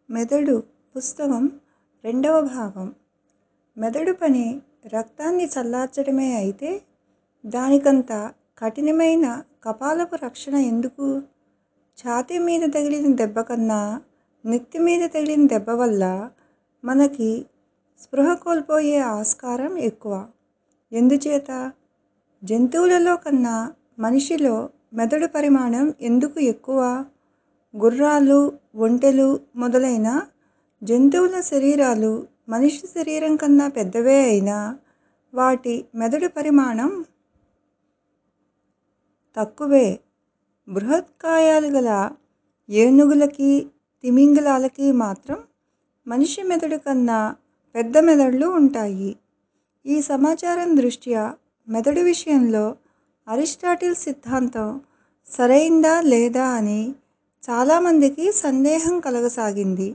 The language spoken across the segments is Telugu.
మెదడు పుస్తకం రెండవ భాగం మెదడు పని రక్తాన్ని చల్లార్చడమే అయితే దానికంత కఠినమైన కపాలపు రక్షణ ఎందుకు? ఛాతీ మీద తగిలిన దెబ్బ కన్నా నెత్తి మీద తగిలిన దెబ్బ వల్ల మనకి స్పృహ కోల్పోయే ఆస్కారం ఎక్కువ. ఎందుచేత? జంతువులలో కన్నా మనిషిలో మెదడు పరిమాణం ఎందుకు ఎక్కువ? గుర్రాలు, ఒంటెలు మొదలైన జంతువుల శరీరాలు మనిషి శరీరం కన్నా పెద్దవే అయినా వాటి మెదడు పరిమాణం తక్కువే. బృహత్కాయాలు గల ఏనుగులకి, తిమింగలాలకి మాత్రం మనిషి మెదడు కన్నా పెద్ద మెదళ్ళు ఉంటాయి. ఈ సమాచారం దృష్ట్యా మెదడు విషయంలో అరిస్టాటిల్ సిద్ధాంతం సరైందా లేదా అని చాలామందికి సందేహం కలగసాగింది.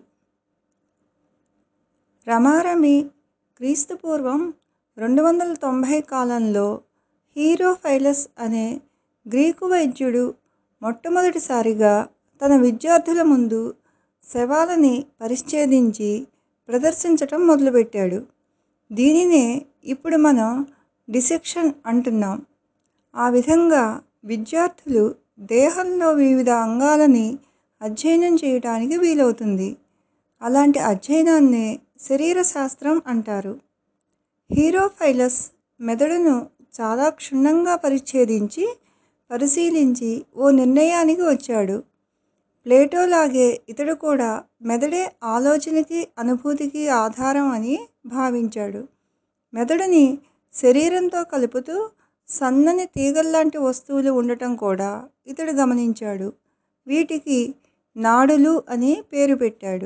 రమారమి క్రీస్తు పూర్వం రెండు వందల తొంభై కాలంలో హీరోఫైలస్ అనే గ్రీకు వైద్యుడు మొట్టమొదటిసారిగా తన విద్యార్థుల ముందు శవాలని పరిచ్ఛేదించి ప్రదర్శించటం మొదలుపెట్టాడు. దీనినే ఇప్పుడు మనం డిసెక్షన్ అంటున్నాం. ఆ విధంగా విద్యార్థులు దేహంలో వివిధ అంగాలని అధ్యయనం చేయటానికి వీలవుతుంది. అలాంటి అధ్యయనాన్నే శరీర శాస్త్రం అంటారు. హీరోఫైలస్ మెదడును చాలా క్షుణ్ణంగా పరిచ్ఛేదించి, పరిశీలించి ఓ నిర్ణయానికి వచ్చాడు. ప్లేటో లాగే ఇతడు కూడా మెదడే ఆలోచనకి, అనుభూతికి ఆధారం అని భావించాడు. మెదడుని శరీరంతో కలుపుతూ సన్నని తీగల్లాంటి వస్తువులు ఉండటం కూడా ఇతడు గమనించాడు. వీటికి నాడులు అని పేరు పెట్టాడు.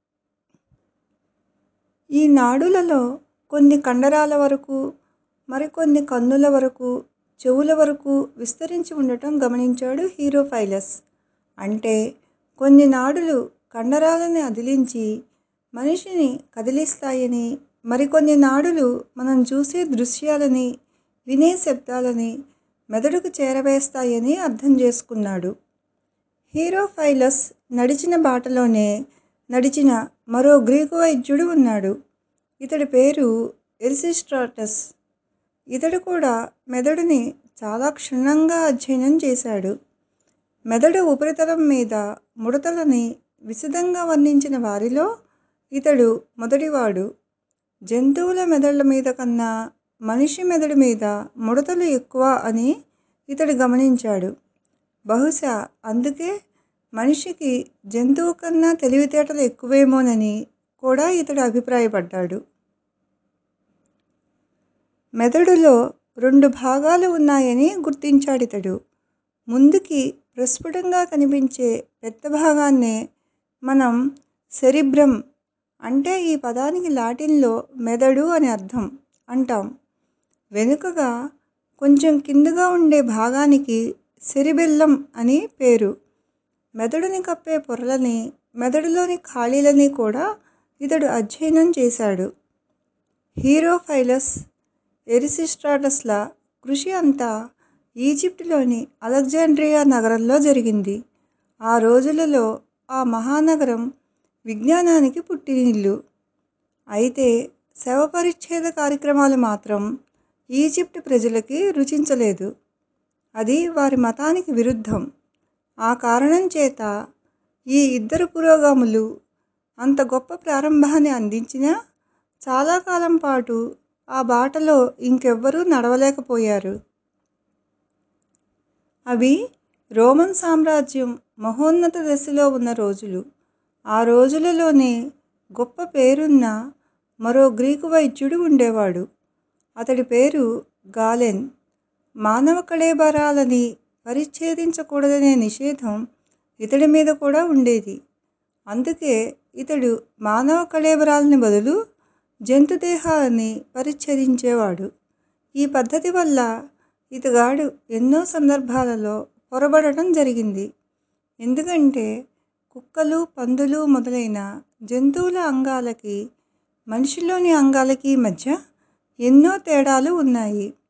ఈ నాడులలో కొన్ని కండరాల వరకూ, మరికొన్ని కన్నుల వరకూ, చెవుల వరకూ విస్తరించి ఉండటం గమనించాడు హీరోఫైలస్. అంటే కొన్ని నాడులు కండరాలని అదిలించి మనిషిని కదిలిస్తాయని, మరికొన్ని నాడులు మనం చూసే దృశ్యాలని, వినే శబ్దాలని మెదడుకు చేరవేస్తాయని అర్థం చేసుకున్నాడు. హీరోఫైలస్ నడిచిన బాటలోనే నడిచిన మరో గ్రీకు వైద్యుడు ఉన్నాడు. ఇతడి పేరు ఎరిసిస్ట్రాటస్. ఇతడు కూడా మెదడుని చాలా క్షుణ్ణంగా అధ్యయనం చేశాడు. మెదడు ఉపరితలం మీద ముడతలని విశదంగా వర్ణించిన వారిలో ఇతడు మొదటివాడు. జంతువుల మెదళ్ళ మీద కన్నా మనిషి మెదడు మీద ముడతలు ఎక్కువ అని ఇతడు గమనించాడు. బహుశా అందుకే మనిషికి జంతువు కన్నా తెలివితేటలు ఎక్కువేమోనని కూడా ఇతడు అభిప్రాయపడ్డాడు. మెదడులో రెండు భాగాలు ఉన్నాయని గుర్తించాడితడు. ముందుకి ప్రస్ఫుటంగా కనిపించే పెద్ద భాగాన్నే మనం సెరిబ్రమ్ అంటే ఈ పదానికి లాటిన్లో మెదడు అని అర్థం అంటాం. వెనుకగా కొంచెం కిందగా ఉండే భాగానికి సెరిబెల్లమ్ అని పేరు. మెదడుని కప్పే పొరలని, మెదడులోని ఖాళీలని కూడా ఇతడు అధ్యయనం చేశాడు. హీరోఫైలస్, ఎరిసిస్ట్రాటస్ల కృషి అంతా ఈజిప్టులోని అలెగ్జాండ్రియా నగరంలో జరిగింది. ఆ రోజులలో ఆ మహానగరం విజ్ఞానానికి పుట్టినిల్లు. అయితే శవ పరిచ్ఛేద కార్యక్రమాలు మాత్రం ఈజిప్టు ప్రజలకి రుచించలేదు. అది వారి మతానికి విరుద్ధం. ఆ కారణం చేత ఈ ఇద్దరు పురోగాములు అంత గొప్ప ప్రారంభాన్ని అందించినా చాలా కాలం పాటు ఆ బాటలో ఇంకెవ్వరూ నడవలేకపోయారు. అవి రోమన్ సామ్రాజ్యం మహోన్నత దశలో ఉన్న రోజులు. ఆ రోజులలోనే గొప్ప పేరున్న మరో గ్రీకు వైద్యుడు ఉండేవాడు. అతడి పేరు గాలెన్. మానవ కళేబరాలని పరిచ్ఛేదించకూడదనే నిషేధం ఇతడి మీద కూడా ఉండేది. అందుకే ఇతడు మానవ కళేబరాలని బదులు జంతు దేహాలని పరిచ్ఛేదించేవాడు. ఈ పద్ధతి వల్ల ఇతగాడు ఎన్నో సందర్భాలలో పొరబడటం జరిగింది. ఎందుకంటే కుక్కలు, పందులు మొదలైన జంతువుల అంగాలకి, మనిషిలోని అంగాలకి మధ్య ఎన్నో తేడాలు ఉన్నాయి.